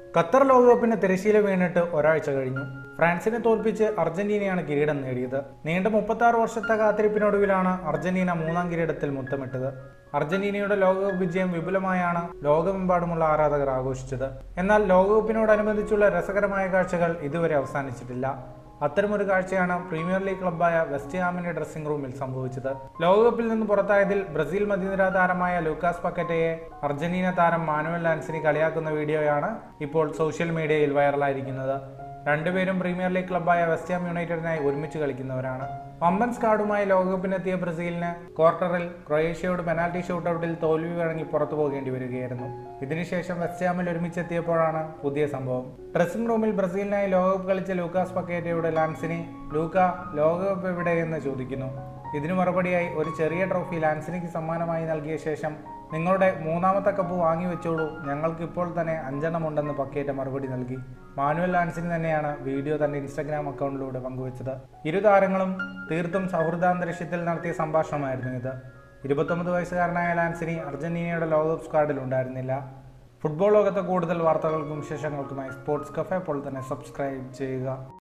Qatar ലോകകപ്പിന് തിരശീല വീണിട്ട് ഒരാഴ്ച കഴിഞ്ഞു ഫ്രാൻസിനെ തോൽപ്പിച്ച് അർജന്റീനയാണ് കിരീടം നേടിയത് നീണ്ട മുപ്പത്തി ആറ് വർഷത്തെ കാത്തിരിപ്പിനൊടുവിലാണ് അർജന്റീന മൂന്നാം കിരീടത്തിൽ മുത്തമിട്ടത് അർജന്റീനയുടെ ലോകകപ്പ് വിജയം വിപുലമായാണ് ലോകമെമ്പാടുമുള്ള ആരാധകർ ആഘോഷിച്ചത് എന്നാൽ ലോകകപ്പിനോടനുബന്ധിച്ചുള്ള രസകരമായ കാഴ്ചകൾ ഇതുവരെ അവസാനിച്ചിട്ടില്ല അത്തരമൊരു കാഴ്ചയാണ് പ്രീമിയർ ലീഗ് ക്ലബ്ബായ വെസ്റ്റ് ഹാമിന്റെ ഡ്രസ്സിംഗ് റൂമിൽ സംഭവിച്ചത് ലോകകപ്പിൽ നിന്ന് പുറത്തായതിൽ ബ്രസീൽ മധ്യനിര താരമായ ലൂക്കാസ് പക്കറ്റയെ അർജന്റീന താരം മാനുവൽ ലാൻസിനി കളിയാക്കുന്ന വീഡിയോയാണ് ഇപ്പോൾ സോഷ്യൽ മീഡിയയിൽ വൈറലായിരിക്കുന്നത് രണ്ടുപേരും പ്രീമിയർ ലീഗ് ക്ലബ്ബായ വെസ്റ്റ് ഹാം യുണൈറ്റഡിനായി ഒരുമിച്ച് കളിക്കുന്നവരാണ് വമ്പൻ സ്കാഡുമായി ലോകകപ്പിനെത്തിയ ബ്രസീലിന് ക്വാർട്ടറിൽ ക്രൊയേഷ്യയോട് പെനാൽറ്റി ഷൂട്ടൌട്ടിൽ തോൽവി വഴങ്ങി പുറത്തു പോകേണ്ടി വരികയായിരുന്നു ഇതിനുശേഷം വെസ്റ്റ് ഹാമിൽ ഒരുമിച്ചെത്തിയപ്പോഴാണ് പുതിയ സംഭവം ഡ്രസ്സിംഗ് റൂമിൽ ബ്രസീലിനായി ലോകകപ്പ് കളിച്ച ലൂക്കാസ് പക്കേറ്റയുടെ ലാൻസിനി ലൂക്ക ലോകകപ്പ് എവിടെയെന്ന് ചോദിക്കുന്നു ഇതിനു മറുപടിയായി ഒരു ചെറിയ ട്രോഫി ലാൻസിനിക്ക് സമ്മാനമായി നൽകിയ ശേഷം നിങ്ങളുടെ മൂന്നാമത്തെ കപ്പ് വാങ്ങി വെച്ചോളൂ ഞങ്ങൾക്ക് ഇപ്പോൾ തന്നെ അഞ്ചെണ്ണം ഉണ്ടെന്ന് പക്കേറ്റ മറുപടി നൽകി മാനുവൽ ലാൻസിനി തന്നെയാണ് വീഡിയോ തന്റെ ഇൻസ്റ്റഗ്രാം അക്കൗണ്ടിലൂടെ പങ്കുവച്ചത് ഇരു താരങ്ങളും തീർത്തും സൗഹൃദാന്തരീക്ഷത്തിൽ നടത്തിയ സംഭാഷണമായിരുന്നു ഇത് ഇരുപത്തൊമ്പത് വയസ്സുകാരനായ ലാൻസിനി അർജന്റീനയുടെ ലോകകപ്പ് സ്ക്വാഡിൽ ഉണ്ടായിരുന്നില്ല ഫുട്ബോൾ ലോകത്തെ കൂടുതൽ വാർത്തകൾക്കും വിശേഷങ്ങൾക്കുമായി സ്പോർട്സ് കഫേ അപ്പോൾ തന്നെ സബ്സ്ക്രൈബ് ചെയ്യുക